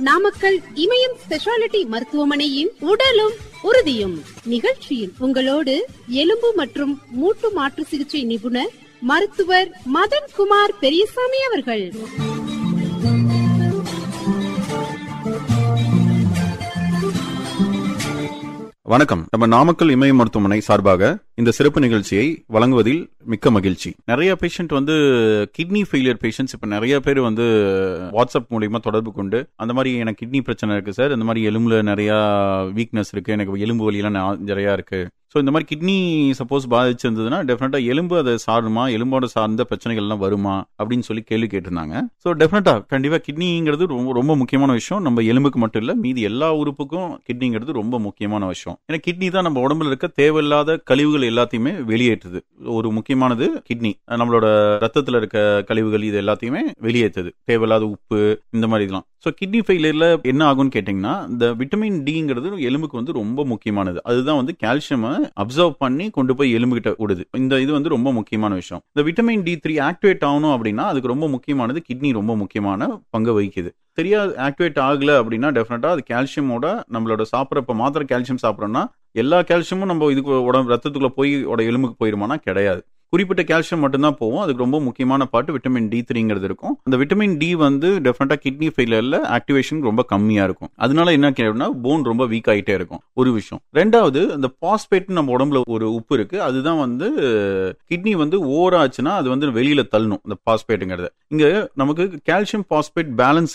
நாமக்கல் இமயம் speciality மருத்துவமனையின் உடலும் உறுதியும் நிகழ்ச்சியில் உங்களோடு எலும்பு மற்றும் மூட்டு மாற்று சிகிச்சை நிபுணர் மருத்துவர் மதன் குமார் பெரியசாமி அவர்கள் வணக்கம் நம்ம நாமக்கல் இமய மருத்துவமனை சார்பாக இந்த சிறப்பு நிகழ்ச்சியை வழங்குவதில் மிக்க மகிழ்ச்சி நிறைய பேஷண்ட் வந்து கிட்னி ஃபெயிலியர் பேஷண்ட்ஸ் இப்ப நிறைய பேர் வந்து வாட்ஸ்அப் மூலியமா தொடர்பு கொண்டு அந்த மாதிரி எனக்கு கிட்னி பிரச்சனை இருக்கு சார் இந்த மாதிரி எலும்புல நிறைய வீக்னஸ் இருக்கு எனக்கு எலும்பு வலியெல்லாம் நா- நிறைய இருக்கு ஸோ இந்த மாதிரி கிட்னி சப்போஸ் பாதிச்சிருந்ததுன்னா டெஃபினட்டா எலும்பு அதை சாருமா எலும்போட சார்ந்த பிரச்சனைகள்லாம் வருமா அப்படின்னு சொல்லி கேள்வி கேட்டிருந்தாங்க ஸோ டெஃபினட்டா கண்டிப்பா கிட்னிங்கிறது ரொம்ப ரொம்ப முக்கியமான விஷயம் நம்ம எலும்புக்கு மட்டும் இல்ல மீதி எல்லா உறுப்புக்கும் கிட்னிங்கிறது ரொம்ப முக்கியமான விஷயம் ஏன்னா கிட்னி தான் நம்ம உடம்புல இருக்க தேவையில்லாத கழிவுகள் எல்லாத்தையுமே வெளியேற்றுது ஒரு முக்கியமானது கிட்னி நம்மளோட ரத்தத்துல இருக்க கழிவுகள் இது எல்லாத்தையுமே வெளியேற்றுது தேவையில்லாத உப்பு இந்த மாதிரி இதெல்லாம் ஸோ கிட்னி ஃபெயிலியர்ல என்ன ஆகும்னு கேட்டிங்கன்னா இந்த விட்டமின் டிங்கிறது எலும்புக்கு வந்து ரொம்ப முக்கியமானது அதுதான் வந்து கால்சியமை அப்சர்வ் பண்ணி கொண்டு போய் எலும்புகிட்ட விடுது இந்த இது வந்து ரொம்ப முக்கியமான விஷயம் இந்த விட்டமின் டி த்ரீ ஆக்டிவேட் ஆகணும் அப்படின்னா அதுக்கு ரொம்ப முக்கியமானது கிட்னி ரொம்ப முக்கியமான பங்கு வகிக்குது சரியா ஆக்டிவேட் ஆகல அப்படின்னா டெஃபினட்டா அது கால்சியமோட நம்மளோட சாப்பிட்றப்ப மாத்திரை கால்சியம் சாப்பிட்றோம்னா எல்லா கால்சியமும் நம்ம இதுக்கு உடம்பு ரத்தத்துக்குள்ள போய் உட எலும்புக்கு போயிருமானா கிடையாது குறிப்பிட்ட கால்சியம் மட்டும்தான் போகும் அதுக்கு ரொம்ப முக்கியமான பாட்டு விட்டமின் டி த்ரீங்கிறது இருக்கும் அந்த விட்டமின் டி வந்து டெஃபினட்டா கிட்னி ஃபெயிலியர்ல ஆக்டிவேஷன் ரொம்ப கம்மியா இருக்கும் அதனால என்ன கேட்டோம்னா போன் ரொம்ப வீக் ஆயிட்டே இருக்கும் ஒரு விஷயம் ரெண்டாவது இந்த பாஸ்பேட் நம்ம உடம்புல ஒரு உப்பு இருக்கு அதுதான் வந்து கிட்னி வந்து ஓவர் ஆச்சுன்னா அது வந்து வெளியில தள்ளணும் இந்த பாஸ்பேட்டுங்கிறது இங்க நமக்கு கால்சியம் பாஸ்பேட் பேலன்ஸ்